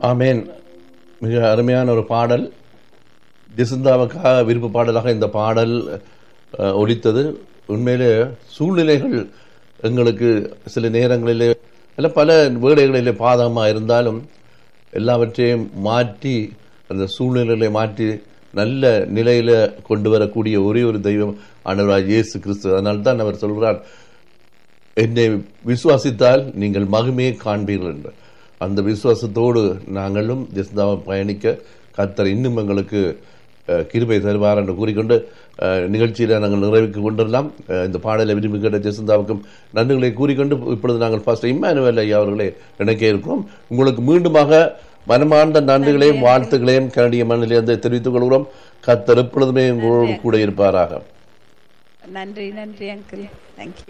ஆமேன் மிக அருமையான ஒரு பாடல் ஜெசிந்தாவுக்காக விருப்ப பாடலாக இந்த பாடல் அஹ், ஒலித்தது உண்மையிலே சூழ்நிலைகள் எங்களுக்கு சில நேரங்களிலே அல்ல பல வேலைகளிலே பாதகமாக இருந்தாலும் எல்லாவற்றையும் மாற்றி அந்த சூழ்நிலைகளை மாற்றி நல்ல நிலையில கொண்டு வரக்கூடிய ஒரே ஒரு தெய்வம் ஆண்டவராய் இயேசு கிறிஸ்து அதனால தான் அவர் சொல்கிறார் என்னை விசுவாசித்தால் நீங்கள் மகிமையை காண்பீர்கள் என்று அந்த விசுவாசத்தோடு நாங்களும் ஜெஸ்தாவை பயணிக்க கர்த்தர் இன்னும் எங்களுக்கு அஹ், கிருபை தருவார் என்று கூறிக்கொண்டு அஹ், நிகழ்ச்சியில நாங்கள் நிறைவுக்கு கொண்டுவரலாம் அஹ், இந்த பாடலை விரும்பி கேட்ட ஜெசிந்தாவுக்கும் நன்றிகளை கூறிக்கொண்டு இப்பொழுது நாங்கள் ஃபர்ஸ்ட் இம்மானுவேல் ஐயா அவர்களை இணைக்க இருக்கிறோம் உங்களுக்கு மீண்டுமாக மனமார்ந்த நன்றிகளையும் வாழ்த்துக்களையும் கனடிய மண்ணிலிருந்து தெரிவித்துக் கொள்கிறோம் கர்த்தர் எப்பொழுதுமே உங்களோடு கூட இருப்பாராக நன்றி நன்றி அங்கிள் தேங்க்யூ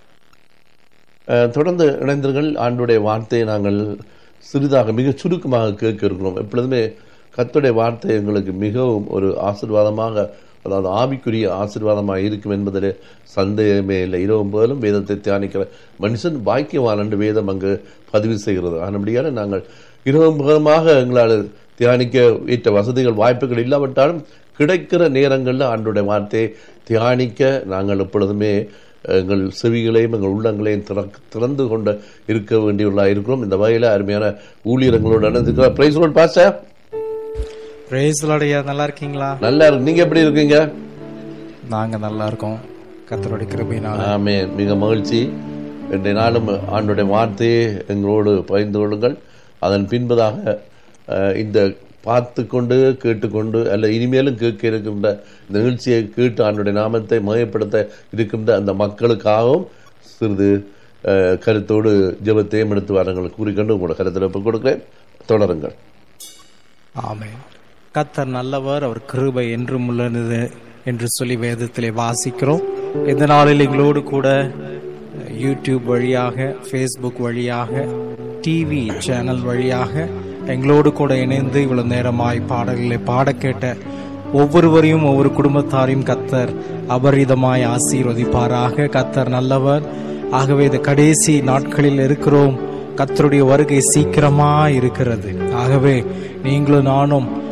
அஹ், தொடர்ந்து இணைந்தர்கள் ஆண்டுடைய வார்த்தையை நாங்கள் சிறிதாக மிக சுருக்கமாக கேட்க இருக்கிறோம் எப்பொழுதுமே கர்த்தருடைய வார்த்தை எங்களுக்கு மிகவும் ஒரு ஆசீர்வாதமாக அதாவது ஆவிக்குரிய ஆசீர்வாதமாக இருக்கும் என்பதிலே சந்தேகமே இல்லை இரவும் போலும் வேதத்தை தியானிக்கிற மனுஷன் பாக்கியவான் என்று வேதம் அங்கு பதிவு செய்கிறது ஆனபடியான நாங்கள் இரவும் பகலுமாக எங்களால் தியானிக்க ஏற்ற வசதிகள் வாய்ப்புகள் இல்லாவிட்டாலும் கிடைக்கிற நேரங்களில் ஆண்டுடைய வார்த்தையை தியானிக்க நாங்கள் எப்பொழுதுமே எங்கள் செவிகளையும் எங்கள் உள்ளங்களையும் திறக்- திறந்து கொண்டு இருக்க வேண்டியுள்ளா இருக்கிறோம் இந்த வகையில் அருமையான ஊழியர்களோடு நடந்துக்கிறோம் பிரைஸ் ரோட் பாச பிரேஸ் ஐயா நல்லா இருக்கீங்களா நல்லா இருக்கு நீங்க எப்படி இருக்கீங்க நாங்க நல்லா இருக்கோம் கத்தருடைய கிருபையினால ஆமே மிக மகிழ்ச்சி இன்றைய நாளும் ஆண்டுடைய வார்த்தையை எங்களோடு பகிர்ந்து கொள்ளுங்கள் அதன் பின்பதாக அஹ், இந்த பார்த்து கொண்டு கேட்டுக்கொண்டு அல்ல இனிமேலும் கேட்க இருக்கின்ற இந்த நிகழ்ச்சியை கேட்டு ஆண்டுடைய நாமத்தை மயப்படுத்த இருக்கின்ற அந்த மக்களுக்காகவும் சிறிது அஹ், கருத்தோடு ஜெபத்தையும் எடுத்து வாருங்கள் கூறிக்கொண்டு உங்களோட கருத்தில் ஒப்புக் கொடுக்கிறேன் தொடருங்கள் ஆமென் கத்தர் நல்லவர் அவர் கிருபை என்றும் உள்ளது என்று சொல்லி வேதத்திலே வாசிக்கிறோம் இந்த நாளில் எங்களோடு கூட யூடியூப் வழியாக ஃபேஸ்புக் வழியாக டிவி சேனல் வழியாக எங்களோடு கூட இணைந்து இவ்வளவு நேரமாய் பாடல்களை பாட கேட்ட ஒவ்வொருவரையும் ஒவ்வொரு குடும்பத்தாரையும் கத்தர் அபரிதமாய் ஆசீர்வதிப்பாராக கத்தர் நல்லவர் ஆகவே இந்த கடைசி நாட்களில் இருக்கிறோம் கர்த்தருடைய வருகை சீக்கிரமா இருக்கிறது ஆகவே நீங்களும் நானும்